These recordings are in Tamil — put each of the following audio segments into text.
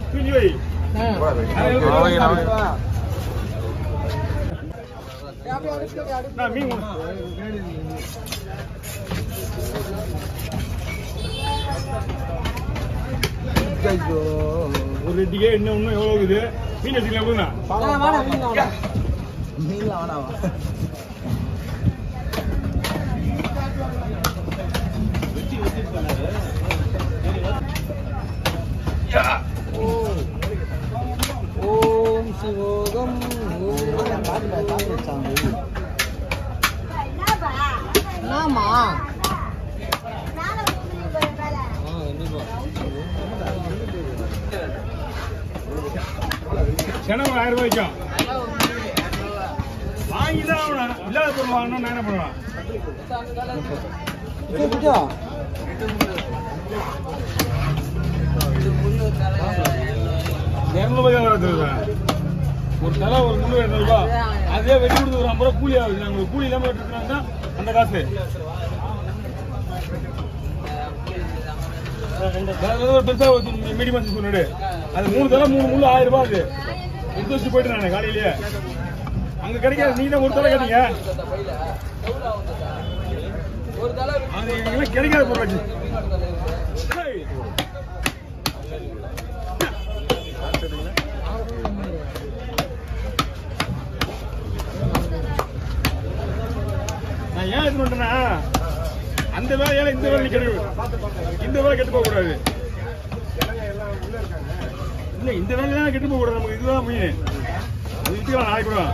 தூக்கி வை நான் மீன் கொண்டு- ஒரு ரெட்டிக்கே இன்னும் இன்னும் எவ்வளவு இருக்குது மீன் எடுத்துக்கலாம் எப்படிண்ணா ஓம் சிவோகம் என்னம்மா செலவு ஆயிரம் ரூபாய்க்கும் வாங்கிதான் ஆகணும் இல்லாத பொருள் வாங்கணும் நான் என்ன பண்ணுவேன் இரநூறுபா தான் வருது ஒரு தலை ஒரு முந்நூறு இரநூறுபா அதே வெட்டி கொடுத்து ஒரு ஐம்பது ரூபா கூலி ஆகுது நாங்கள் கூலி இல்லாமல் எடுத்துக்கலாம் தான் அந்த காசு வேற ஏதோ ஒரு பெருசா ஒரு மீடியம் சைஸ் சொன்னாடு அது மூணு தலை மூணு முள்ளு ஆயிரம் ரூபாய் அது எடுத்து வச்சு போயிட்டு நான் காலையிலேயே அங்க கிடைக்காது நீங்க தான் ஒரு தலை கேட்டீங்க அது எங்களுக்கு கிடைக்காத பொருளாச்சு ஏய். நான் ஏன் இது பண்றேன்னா அந்த வேலையால இந்த வேலை கெடு இந்த வேலை கெட்டு போக கூடாது இல்ல இந்த வேலையெல்லாம் கெட்டு போக கூடாது நமக்கு இதுதான் மீன் அது வித்துக்கலாம் நாளைக்கு கூட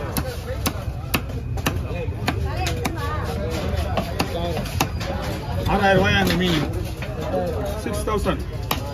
ஆறாயிரம் ரூபாய் அந்த மீன் சிக்ஸ் தௌசண்ட்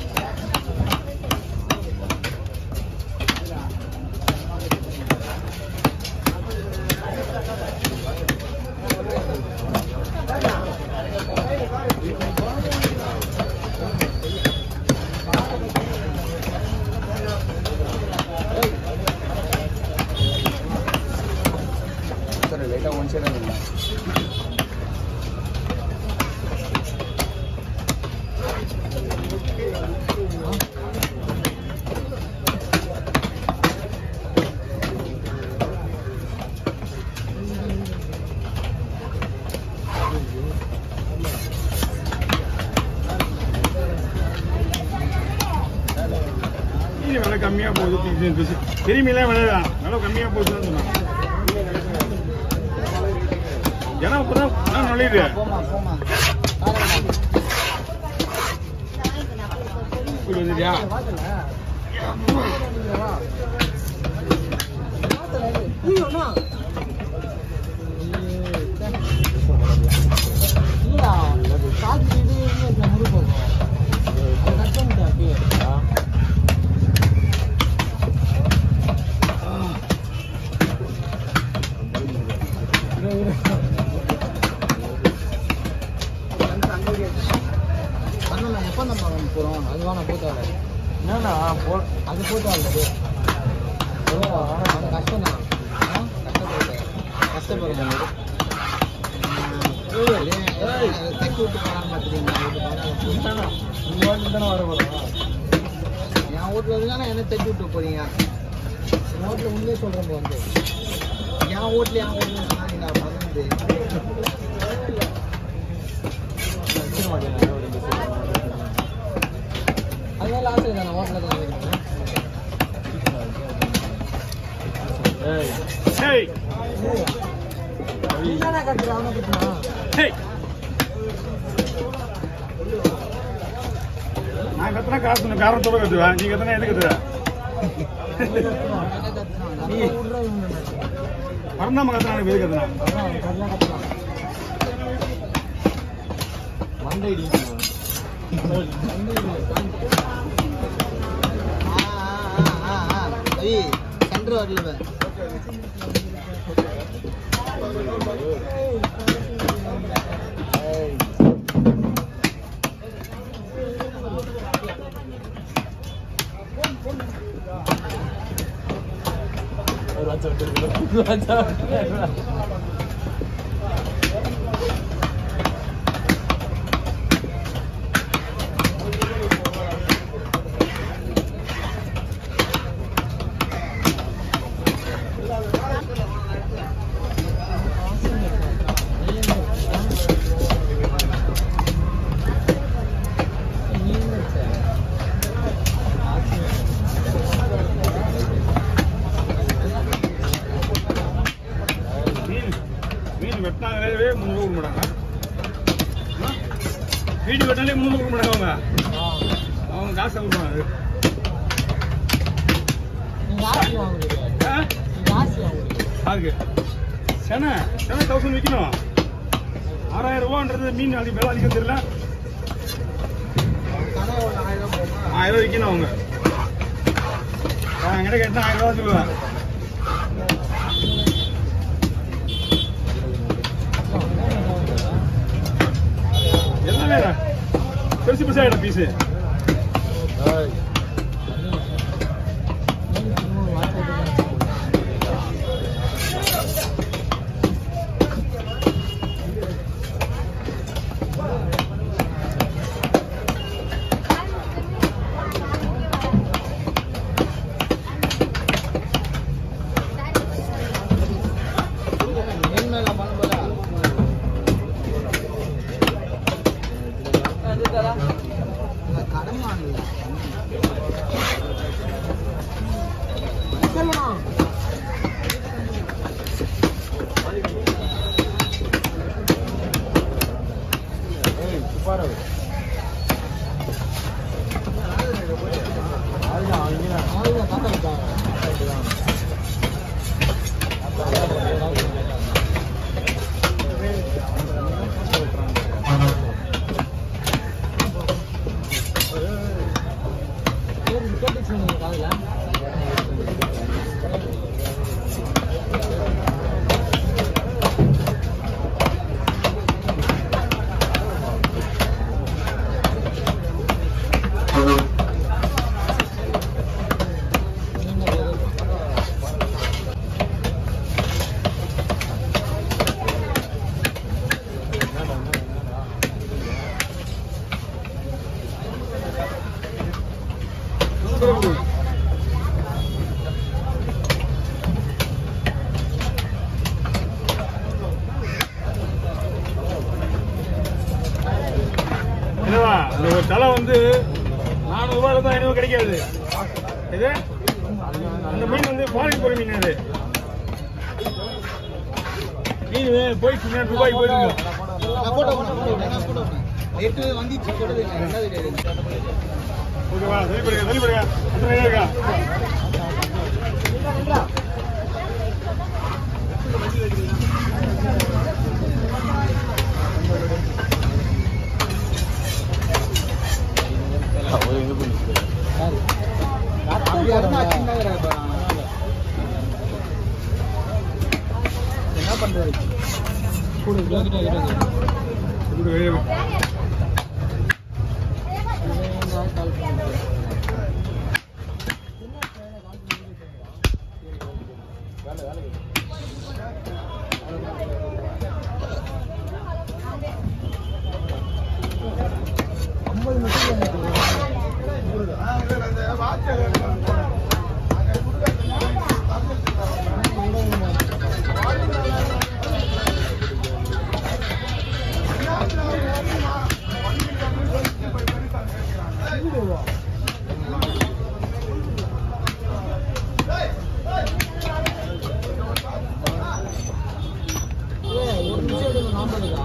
மீன் விலை கம்மியா போகுது இது- இது- பெரிய மீன்லாம் விலை விலை கம்மியா போகுதுன்னு சொன்னாங்க ஏன்னா இப்பதான் நான் நுழையுது போமா போமா இப்படி வந்துட்டியா எப்போ நம்ம போகிறோம் அது வேணா போட்டாரு என்னண்ணா போ அது போட்டாரு அது கஷ்டம் தான் கஷ்டப்படுறேன் தைக்க விட்டு போறான்னு பார்த்துருக்கீங்க இந்த வாட்டி தானே வர போறோம் என் வீட்டில் இருந்தானே என்ன தைக்க விட்டு போறீங்க என் வீட்டில் உண்மையே சொல்கிறேன் வந்து என் வீட்டில் என் வீட்டில் சொன்னாங்க நான் மறந்து அதனால ஆசை தானே ஹோட்டலில் தான் இருக்கேன் ஹேய் என்னடா கட்டுற அவனை கட்டுனா ஹேய் நான் கத்துனா காசு காரணத்தோட கத்துவேன் நீ கத்துனா எது கத்துவ நீ விட்றா இவனை மறந்தாம கத்துனா எனக்கு எது கத்துனா அதான் கட்டுனா கட்டுனா மண்டை சென்டர் வரல அது. நீங்க ஆசி வாங்குறீங்க ஆ? நீங்க ஆசி வாங்குறீங்க யாருக்கு சென சென தௌசண்ட் விற்கணும் ஆறாயிரம் ரூபான்றது மீன் அதிக விலை அதிகம் தெரியல கடை ஒன்று ஆயிரம் போமா ஆயிரம் ரூபாய் விற்கணும் அவங்க நான் என்கிட்ட கேட்டா ஆயிரம் ரூபா சொல்லுவேன் எல்லாமே பெருசு பெருசா ஆயிடும் பீஸு என்ன பண்ணுறா கடன் வாங்கல என்னவா அந்த ஒரு தலை வந்து நானூறு ரூபாயில தான் ஐநூறு கிடைக்காது இது அந்த மீன் வந்து ஃபாரின் போற மீன் அது மீன் போயிடுச்சுங்க துபாய் போயிடுங்க போட்டோ போட்டோ எட்டு வந்துச்சு கொடுது ரெண்டாவது தெரியாது ஓகேவா சரி பண்ணுங்க சரி பண்ணுங்க அப்புறம் என்ன இருக்கா அப்படி இருந்தா சின்னவரா இப்ப என்ன பண்றது கூட கிட்ட கிட்ட இப்படி வெளியே போ. ஒரு நிமிஷம் எடுங்க நாற்பதுக்கா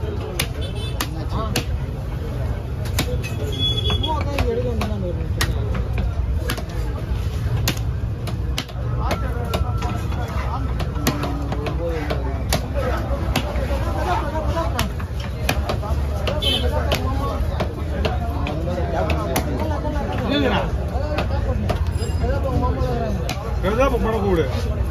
சும்மா உட்காந்து எடுக்க வேண்டாம் ஒரு நிமிஷம் இல்லைங்கண்ணா எவ்வளோ இப்போ பணம் கூடு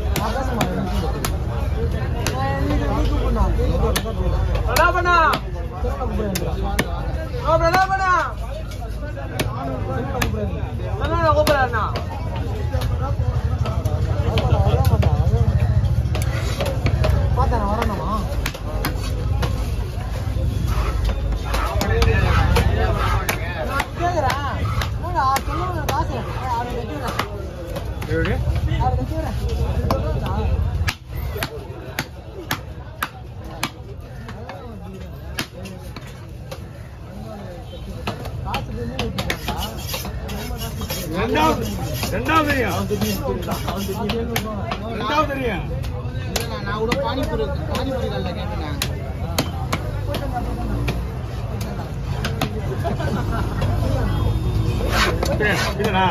வரணுமா நான் கேக்குறேன் என்னடா, சொல்லுங்க காசு அவரை கட்டிடுறேன் எப்படி அவரை கட்டிடுறேன் காசு பண்ணி விட்டுருக்கா ரெண்டாவது ரெண்டாவது தெரியும் ரெண்டாவது தெரியும் நான் கூட பானிபூரி பானிபூரி கல்ல கேட்டேன் சரி, இதுண்ணா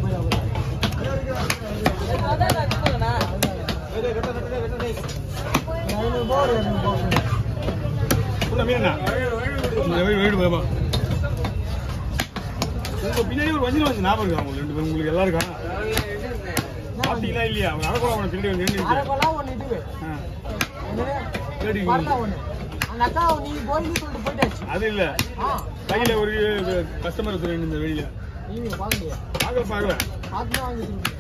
உள்ள மீனா வீடு வீடு போமா உங்க பின்னாடி ஒரு வஞ்சிரம் வந்து ஞாபகம் இருக்கா உங்களுக்கு ரெண்டு பேரும் உங்களுக்கு எல்லாருக்கும் பாத்தீங்களா இல்லையா அவங்க அரைக்குறா உனக்கு பின்னாடி வந்து நின்னுச்சு. அரைக்கோலாம் ஒண்ணு இது ஆ. என்னது? கேட்டீங்க. பரோட்டா ஒண்ணு அந்த அக்கா நீ போயின்னு சொல்லிட்டு போயிட்டாச்சு அது இல்ல ஆ கையில ஒரு கஸ்டமர் இருக்கிறேன் இந்த வெளியில நீங்க வாங்க பார்க்கல பார்க்கல பார்த்து வாங்கி சொல்லுங்க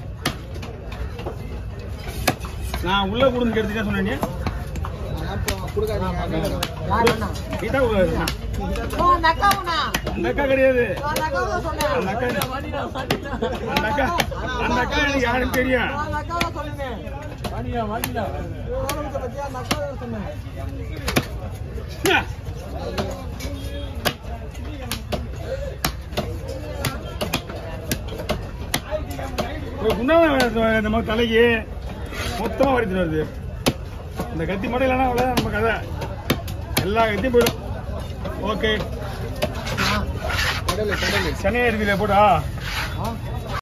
நான் உள்ள கொடுன்னு கேட்டுதான் சொன்னேன் யார் அண்ணா நீ தான் கொடுக்காது ஓ, அந்த அக்காவுண்ணா அந்த அக்கா கிடையாது அந்த அக்காவை தான் சொன்னேன் அந்த அக்கா அந்த அக்கா அந்த அக்கா எனக்கு யாருன்னு தெரியும் அந்த அக்காவை தான் சொன்னேன் வாங்கிடா வாங்கிடா பத்தியா அந்த அக்காவை தான் சொன்னேன் ஒரு குண்டான இந்த மாதிரி தலைக்கு மொத்தமா வரித்துட்டு வருது இந்த கத்தி மட்டும் இல்லைன்னா அவ்வளோதான் நம்ம கதை எல்லா கத்தியும் போயிடும் ஓகே கடலை கடலை சென்னையா இருக்குது போட்டா